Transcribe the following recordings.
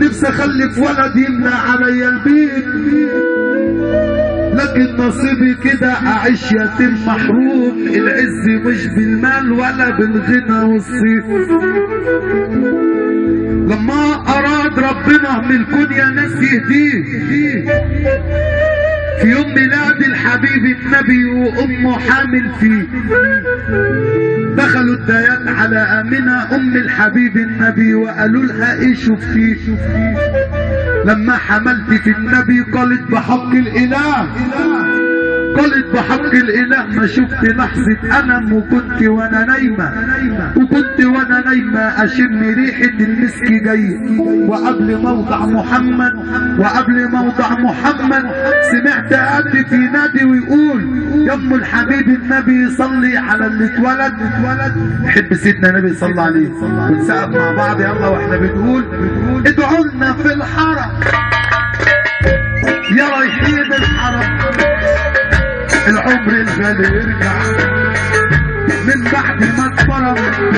نفسي اخلف ولد يمنع عليا البيت لكن نصيبي كده اعيش يتيم محروم العز مش بالمال ولا بالغنى والصيت لما اراد ربنا من الكون يا ناس يهديه في يوم ميلاد الحبيب النبي وامه حامل فيه دخلوا الديان على امنه ام الحبيب النبي وقالوا لها ايه شفتيه لما حملت في النبي قالت بحق الاله قالت بحق الاله ما شفت لحظة ألم وكنت وانا نايمة وكنت وانا نايمة اشم ريحة المسك جاي وقبل موضع محمد وقبل موضع محمد سمعت قد في نادي ويقول يا ام الحبيب النبي صلي على اللي اتولد حب سيدنا النبي صلى عليه ونسقف مع بعض يلا واحنا بنقول ادعوا لنا في الحرم يا رايحين الحرم العمر الغالي يرجع من بعد ما اتفرم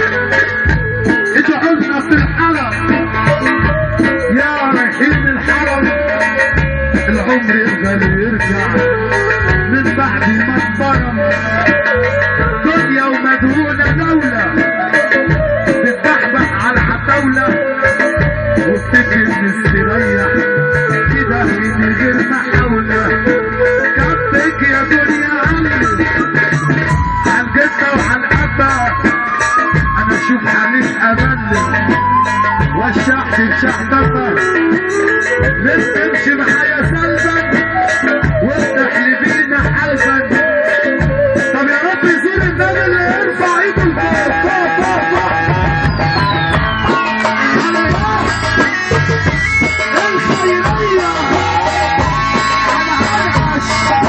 ادعوا لنا في الحرم يا رايحين الحرم العمر الغالي يرجع من بعد ما اتفرم دنيا ومدهونة دولة بتبحبح على العتاولة وبتجري مستريح كده من غير محاولة كفك يا دنيا عني عالجدة وعالأبا أنا أشوف عليك أبلل والشحن الشحتفة ليه تمشي معايا سلبا وافتح لبينا حلبا طب يا رب يزور النبي اللي يرفع ايده لفوق فوق فوق فوق على الخيرية على عرش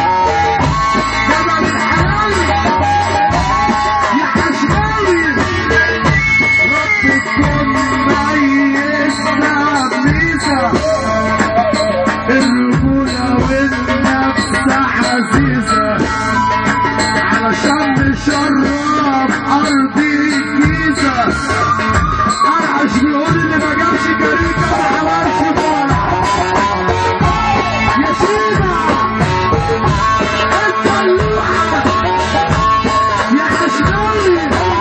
جبل الحلال يا حشماوي رب تكون ميزنا بميزة الرجولة والنفس عزيزة علشان نشرف أرضي الجيزة أرعش بيقول اللي ما جابش كاريكا ما حضرش فرح يا شيبة انت اللوحة يا حشماوي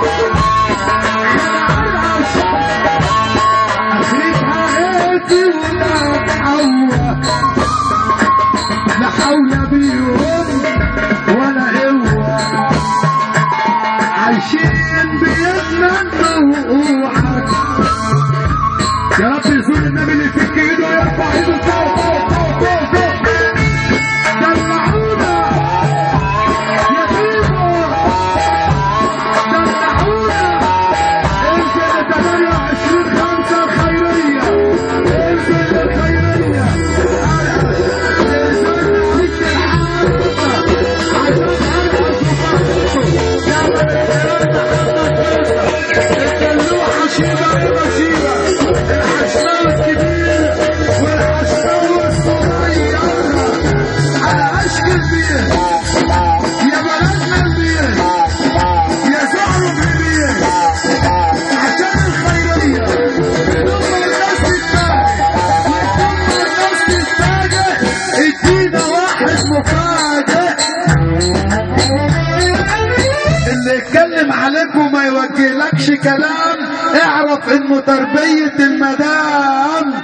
على عرش اخرتها هاتي ولا تحوى لا حول بيهم ولا قوة عايشين بيتمنوا وقوعك يا رب يزور النبي اللي يفك ايده ويرفع ايده فوق فوق فوق فوق فوق دلعونا يا بيبو دلعونا انزل 28 5 الخيرية انزل الخيرية شيبة يبقى شيبة الحشماوي الكبير والحشماوي الصغير على عشق البير يا بلدنا البير يا زعر البير عشان الخيرية ثم الناس تتفاجئ ثم الناس تتفاجئ ادينا واحد مفاجئ اللي يتكلم عليك وما يوجهلكش كلام اعرف انه تربية المدام